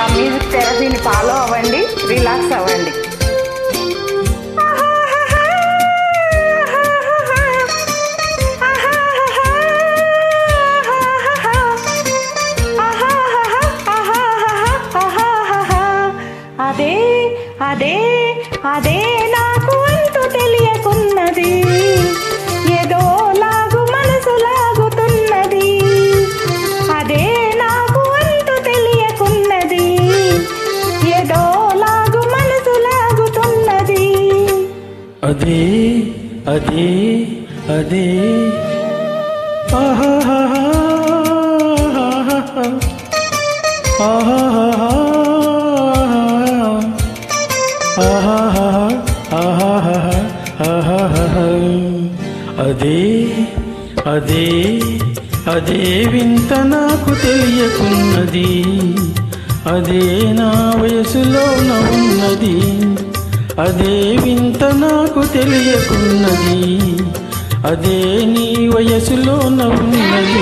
Music థెరపీని follow అవ్వండి relax అవ్వండి అదే అదే అదే నాకు అంటూ తెలియకున్నది ఏదో లాగు మనసు లాగుతున్నది అదే నాకు అంటూ తెలియకున్నది ఏదో లాగు మనసు లాగుతున్నది అదే అదే అదే ఆహాహాహా. ఆహాహాహా. ఆహాహాహా. ఆహాహాహా. ఆహాహాహా. అదే అదే అదే వింత నాకు తెలియకున్నది అదే నా వయసులోన ఉన్నది అదే వింత నాకు తెలియకున్నది అదే నీ వయసులోన ఉన్నది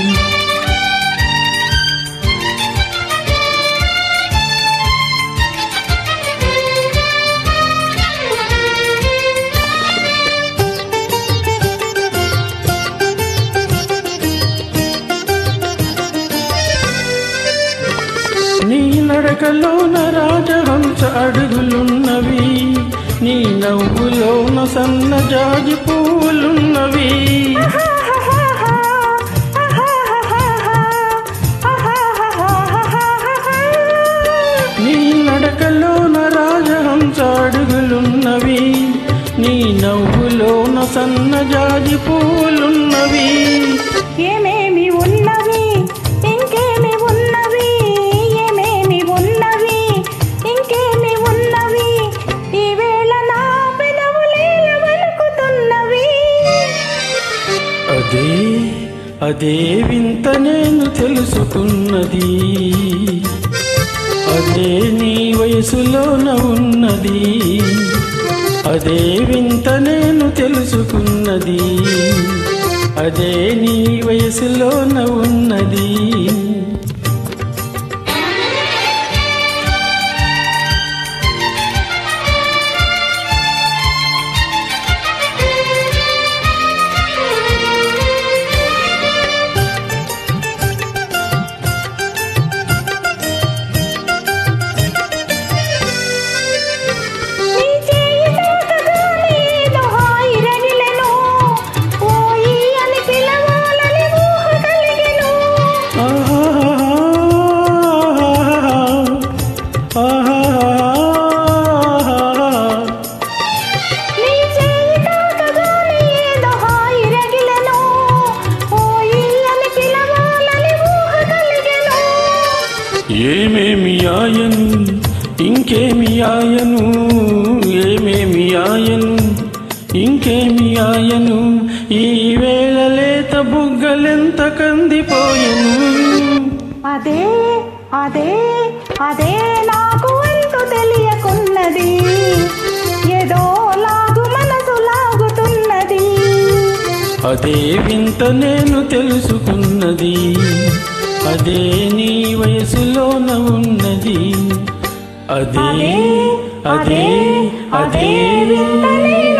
నీ నడకలోన రాజహంస అడుగులున్నవి నీ నవ్వులోన సన్నజాజి పువ్వులున్నవి నీ నడకలోన రాజహంస అడుగులున్నవి నీ నవ్వులోన సన్నజాజి పువ్వులున్నవి ఏమేమి ఉన్నవి ఇంకేమి ఉన్నవి ఏమేమి ఉన్నవి ఇంకేమి ఉన్నవి ఈవేళ నా పెదవులేల వణుకుతున్నవి అదే అదే వింత నేను తెలుసుకున్నది అదే నీ వయసులోన ఉన్నది అదే వింత నేను తెలుసుకున్నది అదే నీ వయసులోన ఉన్నది నీ చేయి తాకగానే ఏదో హాయి రగిలెను. ఓయి అని పిలవాలని ఊహ కలిగెను. నీ చేయి తాకగానే ఏదో హాయి రగిలెను. ఓయి అని పిలవాలని ఊహ కలిగెను. ఏమేమి ఆయను ఇంకేమి ఆయను ఏమేమి ఆయను ఇంకేమి ఆయను ఈ వేళ లేత బుగ్గలెంత కందిపోయెను అదే అదే అదే నాకు అంటూ తెలియకున్నది ఏదో లాగు మనసు లాగుతున్నది అదే వింత నేను తెలుసుకున్నది అదే నీ వయసులోన ఉన్నది అదే అదే అదే అదే అదే వింత నేను